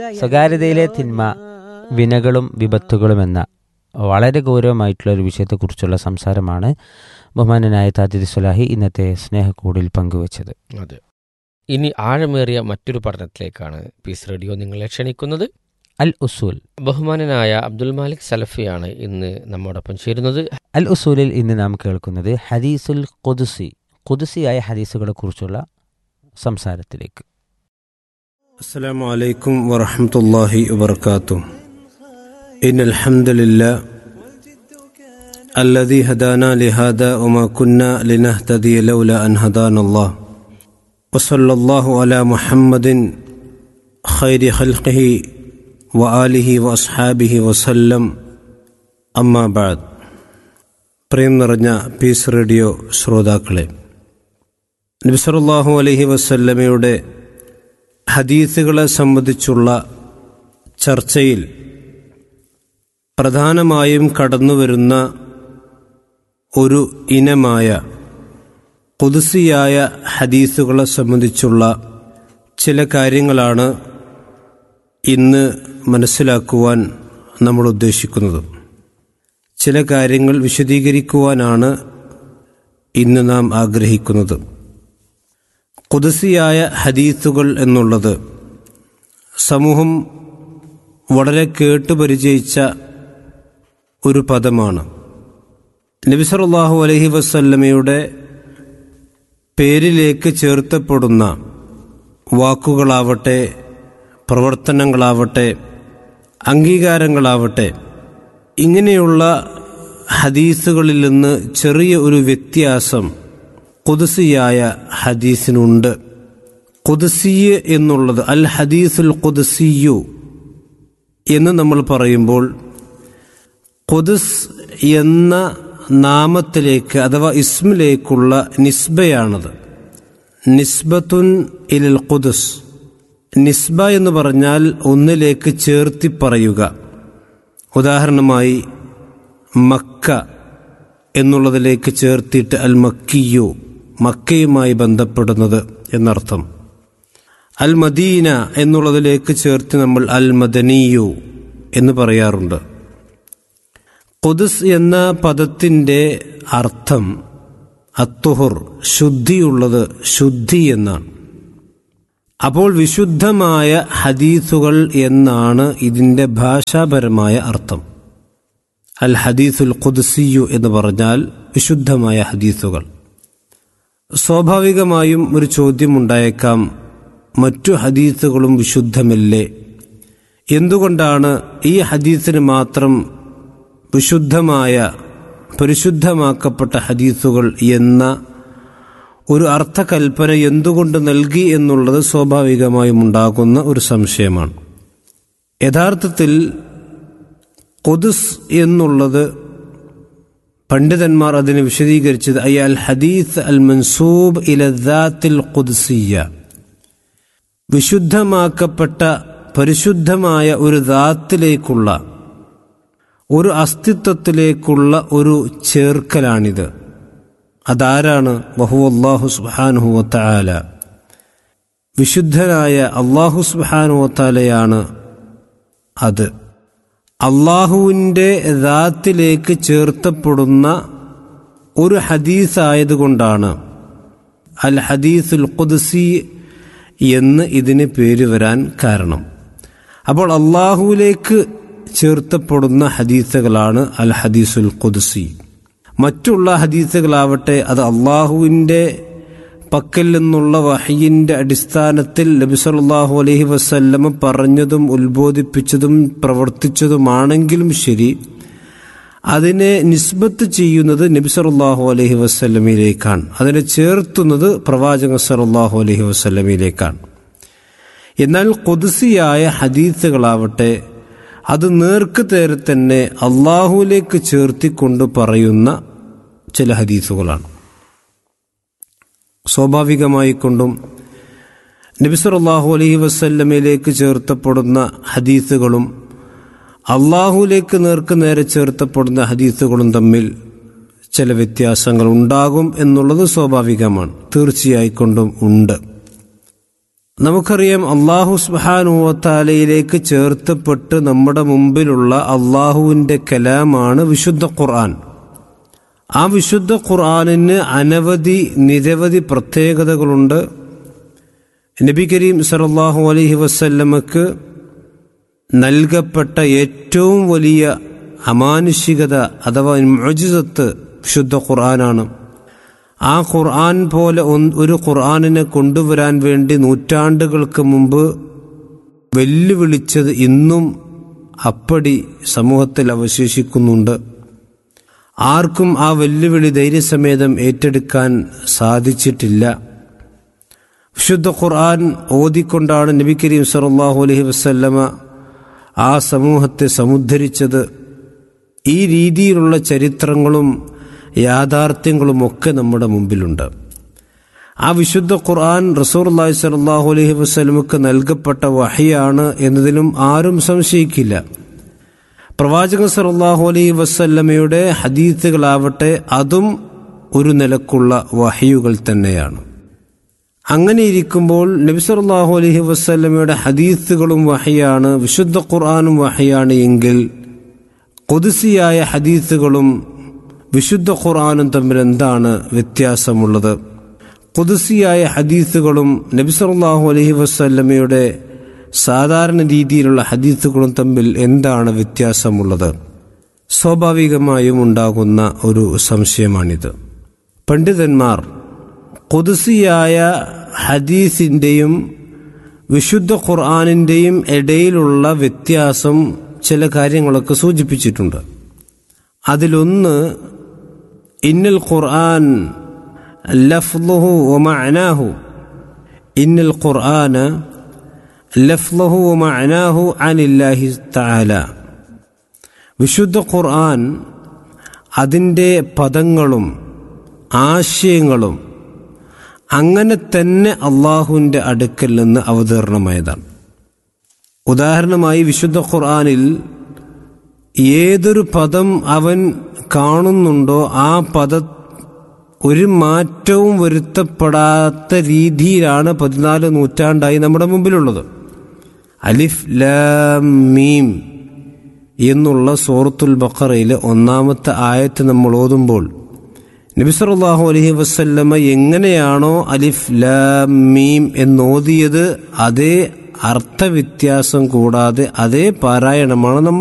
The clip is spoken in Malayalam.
സ്വകാര്യതയിലെ തിന്മ വിനകളും വിപത്തുകളും എന്ന വളരെ ഗൗരവമായിട്ടുള്ള ഒരു വിഷയത്തെക്കുറിച്ചുള്ള സംസാരമാണ് ബഹുമാനനായ താജിദ് സുലാഹി ഇന്നത്തെ സ്നേഹക്കൂടിൽ പങ്കുവച്ചത് അതെ ഇനി ആഴമേറിയ മറ്റൊരു പഠനത്തിലേക്കാണ് പീസ് റേഡിയോ നിങ്ങളെ ക്ഷണിക്കുന്നത് അൽ ഉസൂൽ ബഹുമാനനായ അബ്ദുൽ മാലിക് സലഫിയാണ് ഇന്ന് നമ്മോടൊപ്പം ചേരുന്നത് അൽ ഉസൂലിൽ ഇന്ന് നാം കേൾക്കുന്നത് ഹദീസുൽ ഖുദ്സി ഖുദ്സിയായ ഹദീസുകളെ കുറിച്ചുള്ള സംസാരത്തിലേക്ക് السلام عليكم ورحمة الله وبركاته إن الحمد لله الذي هدانا لهذا وما كنا لنهتدي لولا أن هدانا الله وصلى الله على محمد خير خلقه وآله وأصحابه وسلم أما بعد പ്രിയം നിറഞ്ഞ പീസ് റേഡിയോ ശ്രോതാക്കളെ നബിസറല്ലാഹു അലഹി വസല്ലമയുടെ ഹദീസുകളെ സംബന്ധിച്ചുള്ള ചർച്ചയിൽ പ്രധാനമായും കടന്നുവരുന്ന ഒരു ഇനമായ കുതിസിയായ ഹദീസുകളെ സംബന്ധിച്ചുള്ള ചില കാര്യങ്ങളാണ് ഇന്ന് മനസ്സിലാക്കുവാൻ നമ്മൾ ഉദ്ദേശിക്കുന്നത് ചില കാര്യങ്ങൾ വിശദീകരിക്കുവാനാണ് ഇന്ന് നാം ആഗ്രഹിക്കുന്നത് കുതിസിയായ ഹദീസുകൾ എന്നുള്ളത് സമൂഹം വളരെ കേട്ടുപരിചയിച്ച ഒരു പദമാണ് നബിസറുല്ലാഹു അലഹി വസല്ലമയുടെ പേരിലേക്ക് ചേർത്തപ്പെടുന്ന വാക്കുകളാവട്ടെ പ്രവർത്തനങ്ങളാവട്ടെ അംഗീകാരങ്ങളാവട്ടെ ഇങ്ങനെയുള്ള ഹദീസുകളിൽ നിന്ന് ചെറിയ ഒരു വ്യത്യാസം കുതിസിയായ ഹദീസിനുണ്ട് കുതിസിയ് എന്നുള്ളത് അൽ ഹദീസുൽ കുതിസിയു എന്ന് നമ്മൾ പറയുമ്പോൾ കുതിസ് എന്ന നാമത്തിലേക്ക് അഥവാ ഇസ്മിലേക്കുള്ള നിസ്ബയാണത് നിസ്ബത്തുൻ ഇലൽ കുദുസ് നിസ്ബ എന്ന് പറഞ്ഞാൽ ഒന്നിലേക്ക് ചേർത്തി പറയുക ഉദാഹരണമായി മക്ക എന്നുള്ളതിലേക്ക് ചേർത്തിട്ട് അൽ മക്കിയോ മക്കയുമായി ബന്ധപ്പെടുന്നത് എന്നർത്ഥം അൽ മദീന എന്നുള്ളതിലേക്ക് ചേർത്ത് നമ്മൾ അൽ മദനിയു എന്ന് പറയാറുണ്ട് കുദുസ് എന്ന പദത്തിൻ്റെ അർത്ഥം അത്തുഹുർ ശുദ്ധിയുള്ളത് ശുദ്ധി എന്നാണ് അപ്പോൾ വിശുദ്ധമായ ഹദീസുകൾ എന്നാണ് ഇതിൻ്റെ ഭാഷാപരമായ അർത്ഥം അൽ ഹദീസുൽ ഖുദ്സിയു എന്ന് പറഞ്ഞാൽ വിശുദ്ധമായ ഹദീസുകൾ സ്വാഭാവികമായും ഒരു ചോദ്യം ഉണ്ടായേക്കാം മറ്റു ഹദീസുകളും വിശുദ്ധമല്ലേ എന്തുകൊണ്ടാണ് ഈ ഹദീസിന് മാത്രം വിശുദ്ധമായ പരിശുദ്ധമാക്കപ്പെട്ട ഹദീസുകൾ എന്ന ഒരു അർത്ഥകൽപ്പന എന്തുകൊണ്ട് നൽകി എന്നുള്ളത് സ്വാഭാവികമായും ഉണ്ടാകുന്ന ഒരു സംശയമാണ് യഥാർത്ഥത്തിൽ കൊതുസ് എന്നുള്ളത് പണ്ഡിതന്മാർ അതിനെ വിശദീകരിച്ചത് അയ്യ അൽ ഹദീസ് അൽ മൻസൂബ് ഇലദാത്തിൽ ഖുദ്സിയ വിശുദ്ധമാക്കപ്പെട്ട പരിശുദ്ധമായ ഒരു ദാത്തിലേക്കുള്ള ഒരു അസ്തിത്വത്തിലേക്കുള്ള ഒരു ചേർക്കലാണിത് അതാരാണ് വഹു അള്ളാഹു സുബാനുഹുവത്താല വിശുദ്ധനായ അള്ളാഹു സുബാനുവത്താലയാണ് അത് അള്ളാഹുവിൻ്റെ ദാത്തിലേക്ക് ചേർത്തപ്പെടുന്ന ഒരു ഹദീസ് ആയതുകൊണ്ടാണ് അൽ ഹദീസുൽ ഖുദ്സി എന്ന് ഇതിന് പേര് വരാൻ കാരണം അപ്പോൾ അള്ളാഹുവിലേക്ക് ചേർത്തപ്പെടുന്ന ഹദീസുകളാണ് അൽ ഹദീസുൽ ഖുദ്സി മറ്റുള്ള ഹദീസുകളാവട്ടെ അത് അള്ളാഹുവിൻ്റെ പക്കൽ നിന്നുള്ള വഹയിൻ്റെ അടിസ്ഥാനത്തിൽ നബിസല്ലാഹു അലഹി വസ്ല്ലമ പറഞ്ഞതും ഉത്ബോധിപ്പിച്ചതും പ്രവർത്തിച്ചതുമാണെങ്കിലും ശരി അതിനെ നിസ്ബത്ത് ചെയ്യുന്നത് നബിസറുല്ലാഹു അലഹി വസ്ല്ലമയിലേക്കാണ് അതിനെ ചേർത്തുന്നത് പ്രവാചക സറുല്ലാഹു അലഹി വസ്ല്ലമയിലേക്കാണ് എന്നാൽ കൊതുസിയായ ഹദീസുകളാവട്ടെ അത് നേർക്ക് നേരെ തന്നെ അള്ളാഹുവിലേക്ക് ചേർത്തിക്കൊണ്ട് പറയുന്ന ചില ഹദീസുകളാണ് സ്വാഭാവികമായി കൊണ്ടും നബിസറല്ലാഹു അലഹി വസ്ല്ലമയിലേക്ക് ചേർത്തപ്പെടുന്ന ഹദീസുകളും അള്ളാഹുലേക്ക് നേർക്ക് നേരെ ചേർത്തപ്പെടുന്ന ഹദീസുകളും തമ്മിൽ ചില വ്യത്യാസങ്ങൾ ഉണ്ടാകും എന്നുള്ളത് സ്വാഭാവികമാണ് തീർച്ചയായിക്കൊണ്ടും ഉണ്ട് നമുക്കറിയാം അള്ളാഹു സുബാനുവത്താലയിലേക്ക് ചേർത്തപ്പെട്ട് നമ്മുടെ മുമ്പിലുള്ള അള്ളാഹുവിൻ്റെ കലാമാണ് വിശുദ്ധ ഖുർആൻ ആ വിശുദ്ധ ഖുർആനിന് അനവധി നിരവധി പ്രത്യേകതകളുണ്ട് നബി കരീം സറല്ലാഹു അലൈഹി വസല്ലമക്ക് നൽകപ്പെട്ട ഏറ്റവും വലിയ അമാനുഷികത അഥവാ മുജിസത്ത് വിശുദ്ധ ഖുർആനാണ് ആ ഖുർആൻ പോലെ ഒന്ന് ഒരു ഖുർആനിനെ കൊണ്ടുവരാൻ വേണ്ടി നൂറ്റാണ്ടുകൾക്ക് മുമ്പ് വെല്ലുവിളിച്ചത് ഇന്നും അപ്പടി സമൂഹത്തിൽ അവശേഷിക്കുന്നുണ്ട് ആർക്കും ആ വെല്ലുവിളി ധൈര്യസമേതം ഏറ്റെടുക്കാൻ സാധിച്ചിട്ടില്ല വിശുദ്ധ ഖുർആൻ ഓതിക്കൊണ്ടാണ് നബി കരീം സറല്ലാഹു അലൈഹി വസല്ലമ ആ സമൂഹത്തെ സമുദ്ധരിച്ചത് ഈ രീതിയിലുള്ള ചരിത്രങ്ങളും യാഥാർത്ഥ്യങ്ങളും ഒക്കെ നമ്മുടെ മുമ്പിലുണ്ട് ആ വിശുദ്ധ ഖുർആൻ റസൂർ അള്ളാഹി സലാഹു അലൈഹി വസ്ലമുക്ക് നൽകപ്പെട്ട വഹിയാണ് എന്നതിലും ആരും സംശയിക്കില്ല പ്രവാചകൻ സലാഹു അലൈഹി വസ്ല്ലമയുടെ ഹദീത്തുകളാവട്ടെ അതും ഒരു നിലക്കുള്ള വഹിയുകൾ തന്നെയാണ് അങ്ങനെ ഇരിക്കുമ്പോൾ നബി സല്ലാഹു അലൈഹി വസ്ല്ലമയുടെ ഹദീത്തുകളും വഹിയാണ് വിശുദ്ധ ഖുർആാനും വഹിയാണ് എങ്കിൽ കൊതുസിയായ ഹദീത്തുകളും വിശുദ്ധ ഖുർആാനും തമ്മിൽ എന്താണ് വ്യത്യാസമുള്ളത് കൊതുസിയായ ഹദീസുകളും നബി സല്ലാഹു അലൈഹി വസ്ല്ലമയുടെ സാധാരണ രീതിയിലുള്ള ഹദീസുകളും തമ്മിൽ എന്താണ് വ്യത്യാസമുള്ളത് സ്വാഭാവികമായും ഉണ്ടാകുന്ന ഒരു സംശയമാണിത് പണ്ഡിതന്മാർ കൊതുസിയായ ഹദീസിൻ്റെയും വിശുദ്ധ ഖുർആാനിൻ്റെയും ഇടയിലുള്ള വ്യത്യാസം ചില കാര്യങ്ങളൊക്കെ സൂചിപ്പിച്ചിട്ടുണ്ട് അതിലൊന്ന് ഇന്നൽ ഖുർആൻ ലഫ്ലുഹു വമഅനാഹു ഇന്നൽ ഖുർആന ലഫ്ലുഹു വമഅനാഹു അനില്ലാഹി തആല വിശുദ്ധ ഖുർആൻ അതിൻ്റെ പദങ്ങളും ആശയങ്ങളും അങ്ങനെ തന്നെ അള്ളാഹുവിൻ്റെ അടുക്കൽ നിന്ന് അവതരണമായതാണ് ഉദാഹരണമായി വിശുദ്ധ ഖുർആനിൽ ഏതൊരു പദം അവൻ കാണുന്നുണ്ടോ ആ പദ ഒരു മാറ്റവും വരുത്തപ്പെടാത്ത രീതിയിലാണ് പതിനാല് നൂറ്റാണ്ടായി നമ്മുടെ മുമ്പിലുള്ളത് അലിഫ് ലാം മീം എന്നുള്ള സൂറത്തുൽ ബഖറയിലെ ഒന്നാമത്തെ ആയത്ത് നമ്മൾ ഓതുമ്പോൾ നബി സല്ലല്ലാഹു അലൈഹി വസല്ലമ എങ്ങനെയാണോ അലിഫ് ലാം മീം എന്നോതിയത് അതേ അർത്ഥവ്യത്യാസം കൂടാതെ അതേ പാരായണമാണ് നമ്മൾ